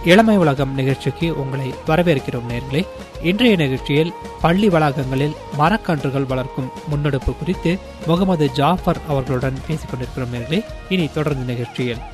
இளமை உலகம் நிகழ்ச்சிக்கு உங்களை வரவேற்கிறோம் நேர்களே இன்றைய நிகழ்ச்சியில் பள்ளி வளாகங்களில் மரக்கன்றுகள் வளர்க்கும் முன்னெடுப்பு குறித்து முகமது ஜாஃபர் அவர்களுடன் பேசிக் கொண்டிருக்கிறோம் நேர்களே இனி தொடர்ந்து நிகழ்ச்சியில்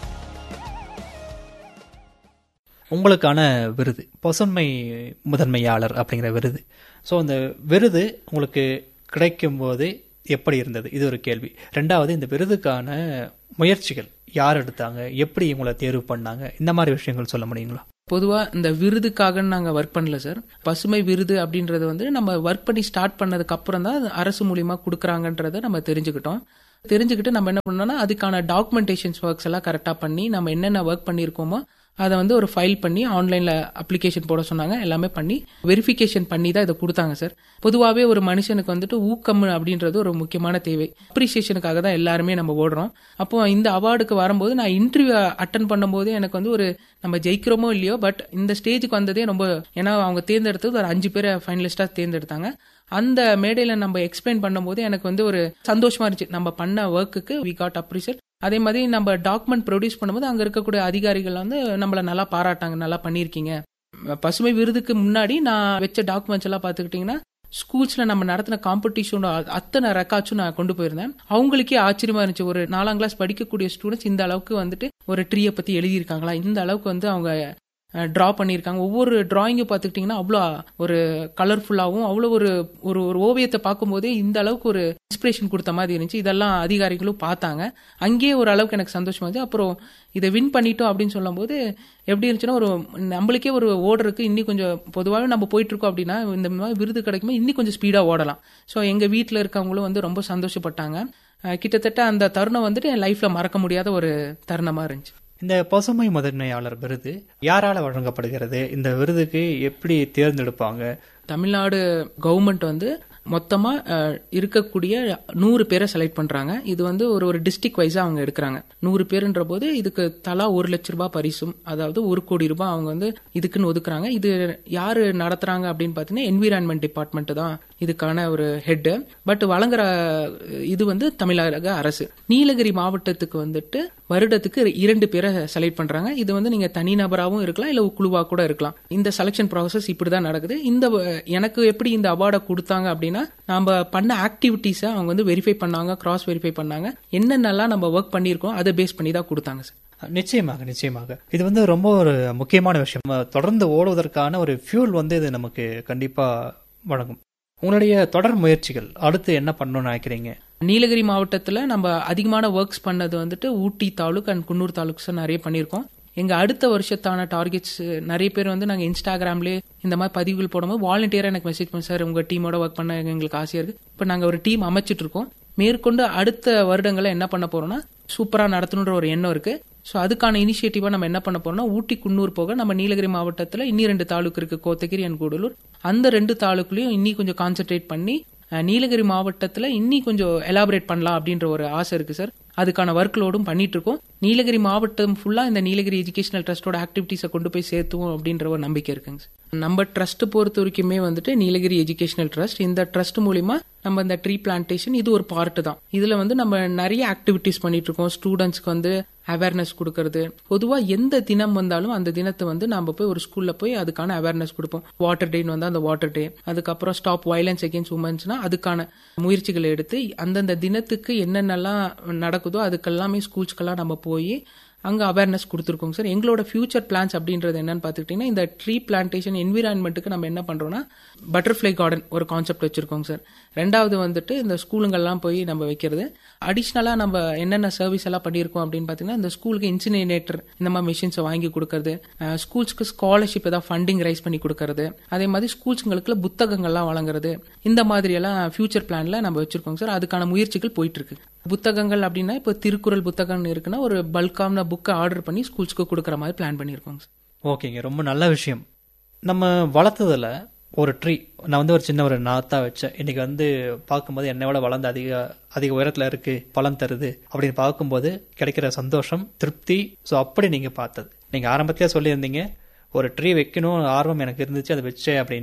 உங்களுக்கான விருது பசுமை முதன்மையாளர் அப்படிங்கிற விருது ஸோ அந்த விருது உங்களுக்கு கிடைக்கும் போது எப்படி இருந்தது இது ஒரு கேள்வி ரெண்டாவது இந்த விருதுக்கான முயற்சிகள் யார் எடுத்தாங்க எப்படி உங்களை தேர்வு பண்ணாங்க இந்த மாதிரி விஷயங்கள் சொல்ல முடியுங்களா பொதுவா இந்த விருதுக்காக நாங்க ஒர்க் பண்ணல சார் பசுமை விருது அப்படின்றது வந்து நம்ம ஒர்க் பண்ணி ஸ்டார்ட் பண்ணதுக்கு அப்புறம் தான் அது அரசு மூலியமா கொடுக்குறாங்கன்றத நம்ம தெரிஞ்சுக்கிட்டோம் தெரிஞ்சுக்கிட்டு நம்ம என்ன பண்ணோம்னா அதுக்கான டாக்குமெண்டேஷன்ஸ் ஒர்க்ஸ் எல்லாம் கரெக்டா பண்ணி நம்ம என்னென்ன ஒர்க் பண்ணியிருக்கோமோ அதை வந்து ஒரு ஃபைல் பண்ணி ஆன்லைன்ல அப்ளிகேஷன் போட சொன்னாங்க எல்லாமே பண்ணி வெரிஃபிகேஷன் பண்ணி தான் இதை கொடுத்தாங்க சார் பொதுவாகவே ஒரு மனுஷனுக்கு வந்துட்டு ஊக்கம் அப்படின்றது ஒரு முக்கியமான தேவை அப்ரிசியேஷனுக்காக தான் எல்லாருமே நம்ம ஓடுறோம் அப்போ இந்த அவார்டுக்கு வரும்போது நான் இன்டர்வியூ அட்டன் பண்ணும்போது எனக்கு வந்து ஒரு நம்ம ஜெயிக்கிறோமோ இல்லையோ பட் இந்த ஸ்டேஜுக்கு வந்ததே ரொம்ப ஏன்னா அவங்க தேர்ந்தெடுத்தது ஒரு அஞ்சு பேரை ஃபைனலிஸ்டா தேர்ந்தெடுத்தாங்க அந்த மேடையில நம்ம எக்ஸ்பிளைன் பண்ணும்போது எனக்கு வந்து ஒரு சந்தோஷமா இருந்துச்சு நம்ம பண்ண ஒர்க்குக்கு வி காட் அப்ரிசியேட் அதே மாதிரி நம்ம டாக்குமெண்ட் ப்ரொடியூஸ் பண்ணும்போது அங்க இருக்கக்கூடிய அதிகாரிகள் வந்து நம்மள நல்லா பாராட்டாங்க நல்லா பண்ணியிருக்கீங்க பசுமை விருதுக்கு முன்னாடி நான் வச்ச டாக்குமெண்ட்ஸ் எல்லாம் பாத்துக்கிட்டீங்கன்னா ஸ்கூல்ஸ்ல நம்ம நடத்தின காம்படிஷனோட அத்தனை ரெக்கார்ட்ஸும் நான் கொண்டு போயிருந்தேன் அவங்களுக்கே ஆச்சரியமா இருந்துச்சு ஒரு நாலாம் கிளாஸ் படிக்கக்கூடிய ஸ்டூடெண்ட்ஸ் இந்த அளவுக்கு வந்துட்டு ஒரு ட்ரீயை பத்தி எழுதியிருக்காங்களா இந்த அளவுக்கு வந்து அவங்க ட்ரா பண்ணியிருக்காங்க ஒவ்வொரு டிராயிங்கும் பார்த்துக்கிட்டிங்கன்னா அவ்வளோ ஒரு கலர்ஃபுல்லாகவும் அவ்வளோ ஒரு ஒரு ஒரு ஓவியத்தை பார்க்கும்போதே இந்த அளவுக்கு ஒரு இன்ஸ்பிரேஷன் கொடுத்த மாதிரி இருந்துச்சு இதெல்லாம் அதிகாரிகளும் பார்த்தாங்க அங்கேயே ஒரு அளவுக்கு எனக்கு சந்தோஷமா இருந்துச்சு அப்புறம் இதை வின் பண்ணிட்டோம் அப்படின்னு சொல்லும்போது எப்படி இருந்துச்சுன்னா ஒரு நம்மளுக்கே ஒரு ஓடுறதுக்கு இன்னி கொஞ்சம் பொதுவாகவே நம்ம போயிட்டு இருக்கோம் அப்படின்னா இந்த மாதிரி விருது கிடைக்கும்போது இன்னி கொஞ்சம் ஸ்பீடாக ஓடலாம் ஸோ எங்கள் வீட்டில் இருக்கவங்களும் வந்து ரொம்ப சந்தோஷப்பட்டாங்க கிட்டத்தட்ட அந்த தருணம் வந்துட்டு என் லைஃப்ல மறக்க முடியாத ஒரு தருணமா இருந்துச்சு இந்த பசுமை முதன்மையாளர் விருது யாரால வழங்கப்படுகிறது இந்த விருதுக்கு எப்படி தேர்ந்தெடுப்பாங்க தமிழ்நாடு கவர்மெண்ட் வந்து மொத்தமா இருக்கக்கூடிய நூறு பேரை செலக்ட் பண்றாங்க இது வந்து ஒரு ஒரு டிஸ்ட்ரிக்ட் வைஸா அவங்க எடுக்கிறாங்க நூறு பேருன்ற போது இதுக்கு தலா ஒரு லட்ச ரூபாய் பரிசும் அதாவது ஒரு கோடி ரூபாய் அவங்க வந்து இதுக்குன்னு ஒதுக்குறாங்க இது யாரு நடத்துறாங்க அப்படின்னு பாத்தீங்கன்னா என்விரான்மெண்ட் டிபார்ட்மெண்ட் தான் இதுக்கான ஒரு ஹெட் பட் வழங்குற இது வந்து தமிழக அரசு நீலகிரி மாவட்டத்துக்கு வந்துட்டு வருடத்துக்கு இரண்டு பேரை செலக்ட் பண்றாங்க இது வந்து நீங்க தனிநபராகவும் இருக்கலாம் இல்ல குழுவா கூட இருக்கலாம் இந்த செலக்ஷன் ப்ராசஸ் இப்படிதான் நடக்குது இந்த எனக்கு எப்படி இந்த அவார்டை கொடுத்தாங்க அப்படின்னா நம்ம பண்ண ஆக்டிவிட்டிஸை அவங்க வந்து வெரிஃபை பண்ணாங்க கிராஸ் வெரிஃபை பண்ணாங்க என்னென்னலாம் நம்ம ஒர்க் பண்ணியிருக்கோம் அதை பேஸ் பண்ணி தான் கொடுத்தாங்க சார் நிச்சயமாக நிச்சயமாக இது வந்து ரொம்ப ஒரு முக்கியமான விஷயம் தொடர்ந்து ஓடுவதற்கான ஒரு ஃபியூல் வந்து இது நமக்கு கண்டிப்பா வழங்கும் உங்களுடைய தொடர் முயற்சிகள் அடுத்து என்ன பண்ணணும்னு நினைக்கிறீங்க நீலகிரி மாவட்டத்துல நம்ம அதிகமான ஒர்க்ஸ் பண்ணது வந்துட்டு ஊட்டி தாலுக் அண்ட் குன்னூர் தாலுக்ஸ் நிறைய பண்ணியிருக்கோம் எங்க அடுத்த வருஷத்தான டார்கெட்ஸ் நிறைய பேர் வந்து நாங்க இன்ஸ்டாகிராம்லயே இந்த மாதிரி பதிவுகள் போடும்போது வாலண்டியரா எனக்கு மெசேஜ் பண்ணி சார் உங்க டீமோட ஒர்க் பண்ண எங்களுக்கு ஆசையா இருக்கு இப்ப நாங்க ஒரு டீம் அமைச்சிட்டு இருக்கோம் மேற்கொண்டு அடுத்த வருடங்களை என்ன பண்ண போறோம்னா சூப்பரா நடத்தணுன்ற ஒரு எண்ணம் இருக்கு ஸோ அதுக்கான இனிஷியேட்டிவா நம்ம என்ன பண்ண போறோம்னா ஊட்டி குன்னூர் போக நம்ம நீலகிரி மாவட்டத்தில் இன்னி ரெண்டு தாலுக்கு இருக்கு கோத்தகிரி அண்ட் கூடலூர் அந்த ரெண்டு தாலுக்குலயும் இன்னி கொஞ்சம் கான்சென்ட்ரேட் பண்ணி நீலகிரி மாவட்டத்தில் இன்னி கொஞ்சம் எலாபரேட் பண்ணலாம் அப்படின்ற ஒரு ஆசை இருக்கு சார் அதுக்கான ஒர்க் லோடும் பண்ணிட்டு இருக்கோம் நீலகிரி மாவட்டம் ஃபுல்லா இந்த நீலகிரி எஜுகேஷனல் ட்ரஸ்டோட ஆக்டிவிட்டிஸை கொண்டு போய் சேர்த்துவோம் அப்படின்ற ஒரு நம்பிக்கை இருக்குங்க சார் நம்ம ட்ரஸ்ட் பொறுத்த வரைக்குமே வந்துட்டு நீலகிரி எஜுகேஷனல் ட்ரஸ்ட் இந்த ட்ரஸ்ட் மூலியமா நம்ம இந்த ட்ரீ பிளான்டேஷன் இது ஒரு பார்ட் தான் இதுல வந்து நம்ம நிறைய ஆக்டிவிட்டிஸ் பண்ணிட்டு இருக்கோம் ஸ்டூடெண்ட்ஸ்க்கு வந்து அவேர்னஸ் கொடுக்கறது பொதுவா எந்த தினம் வந்தாலும் அந்த தினத்தை வந்து நம்ம போய் ஒரு ஸ்கூல்ல போய் அதுக்கான அவேர்னஸ் கொடுப்போம் வாட்டர் டேன்னு வந்தா அந்த வாட்டர் டே அதுக்கப்புறம் ஸ்டாப் வயலன்ஸ் அகேன்ஸ்ட் உமன்ஸ்னா அதுக்கான முயற்சிகளை எடுத்து அந்தந்த தினத்துக்கு என்னென்னலாம் நடக்குதோ அதுக்கெல்லாமே ஸ்கூல்ஸ்க்கெல்லாம் நம்ம போய் அங்கே அவேர்னஸ் கொடுத்துருக்கோங்க சார் எங்களோட ஃபியூச்சர் பிளான்ஸ் அப்படின்றது என்னன்னு பார்த்துக்கிட்டிங்கன்னா இந்த ட்ரீ பிளான்டேஷன் என்விரான்மெண்ட்டுக்கு நம்ம என்ன பண்ணுறோம்னா பட்டர்ஃப்ளை கார்டன் ஒரு கான்செப்ட் வச்சிருக்கோங்க சார் ரெண்டாவது வந்துட்டு இந்த ஸ்கூலுங்கள்லாம் போய் நம்ம வைக்கிறது அடிஷ்னலாக நம்ம என்னென்ன சர்வீஸ் எல்லாம் பண்ணியிருக்கோம் அப்படின்னு பார்த்தீங்கன்னா இந்த ஸ்கூலுக்கு இன்சினேட்டர் இந்த மாதிரி மிஷின்ஸை வாங்கி கொடுக்கறது ஸ்கூல்ஸ்க்கு ஸ்காலர்ஷிப் ஏதாவது ஃபண்டிங் ரைஸ் பண்ணி கொடுக்கறது அதே மாதிரி ஸ்கூல்ஸுங்களுக்கு புத்தகங்கள்லாம் வழங்குறது இந்த மாதிரி எல்லாம் ஃபியூச்சர் பிளான்ல நம்ம வச்சிருக்கோங்க சார் அதுக்கான முயற்சிகள் போயிட்டு இருக்கு புத்தகங்கள் அப்படின்னா இப்போ திருக்குறள் புத்தகம் இருக்குன்னா ஒரு பல்கான புக்கை ஆர்டர் பண்ணி ஸ்கூல்ஸ்க்கு கொடுக்குற மாதிரி பிளான் பண்ணியிருக்கோங்க சார் ஓகேங்க ரொம்ப நல்ல விஷயம் நம்ம வளர்த்ததுல ஒரு ட்ரீ நான் வந்து ஒரு சின்ன ஒரு நாத்தா வச்சேன் இன்னைக்கு வந்து பார்க்கும்போது என்னை விட வளர்ந்து அதிக அதிக உயரத்துல இருக்கு பலன் தருது அப்படின்னு பார்க்கும்போது கிடைக்கிற சந்தோஷம் திருப்தி ஸோ அப்படி நீங்க பார்த்தது நீங்க ஆரம்பத்திலே சொல்லியிருந்தீங்க ஒரு ட்ரீ வைக்கணும் ஆர்வம் எனக்கு இருந்துச்சு அதை வச்சேன் அப்படின்னு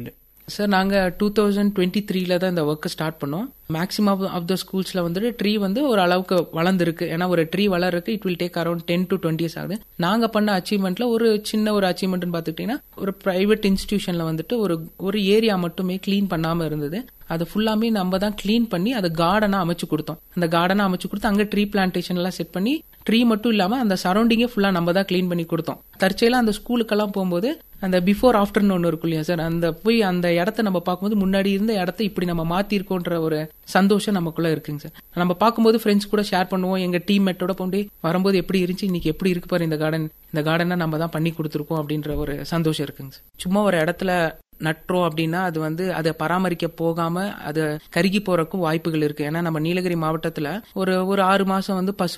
சார் நாங்க டூ தௌசண்ட் டுவெண்ட்டி த்ரீல தான் இந்த ஒர்க்கை ஸ்டார்ட் பண்ணோம் மேக்ஸிமம் ஆஃப் த ஸ்கூல்ஸ்ல வந்துட்டு ட்ரீ வந்து ஒரு அளவுக்கு வளர்ந்துருக்கு ஏன்னா ஒரு ட்ரீ வளர்றதுக்கு it will take around ten to twenty years ஆகுது நாங்க பண்ண அச்சீவ்மெண்ட்ல ஒரு சின்ன ஒரு அச்சீவ்மெண்ட்னு பாத்துக்கிட்டீங்கன்னா ஒரு பிரைவேட் இன்ஸ்டிடியூஷன்ல வந்துட்டு ஒரு ஒரு ஏரியா மட்டுமே க்ளீன் பண்ணாம இருந்தது அது ஃபுல்லாமே நம்ம தான் க்ளீன் பண்ணி அதை கார்டனா அமைச்சு கொடுத்தோம் அந்த கார்டனா அமைச்சு கொடுத்து அங்க ட்ரீ பிளான்டேஷன் எல்லாம் செட் பண்ணி ட்ரீ மட்டும் இல்லாம அந்த சரௌண்டிங்கே ஃபுல்லா நம்ம தான் க்ளீன் பண்ணி கொடுத்தோம் தற்செயலா அந்த ஸ்கூலுக்கெல்லாம் போகும்போது அந்த பிஃபோர் ஆஃப்டர்னு ஒன்று இருக்கும் இல்லையா சார் அந்த போய் அந்த இடத்த நம்ம பார்க்கும்போது முன்னாடி இருந்த இடத்த இப்படி நம்ம மாத்திருக்கோன்ற ஒரு சந்தோஷம் நமக்குள்ள இருக்குங்க சார் நம்ம பார்க்கும்போது ஃப்ரெண்ட்ஸ் கூட ஷேர் பண்ணுவோம் எங்க டீம் மேட்டோட போண்டு வரும்போது எப்படி இருந்துச்சு இன்னைக்கு எப்படி இருக்கு பாரு இந்த கார்டன் இந்த கார்டனை நம்ம தான் பண்ணி கொடுத்துருக்கோம் அப்படின்ற ஒரு சந்தோஷம் இருக்குங்க சார் சும்மா ஒரு இடத்துல நட்டுறோம் அப்படின்னா அது வந்து அதை பராமரிக்க போகாம அது கருகி போறதுக்கும் வாய்ப்புகள் இருக்கு ஏன்னா நம்ம நீலகிரி மாவட்டத்துல ஒரு ஒரு ஆறு மாசம் வந்து பசு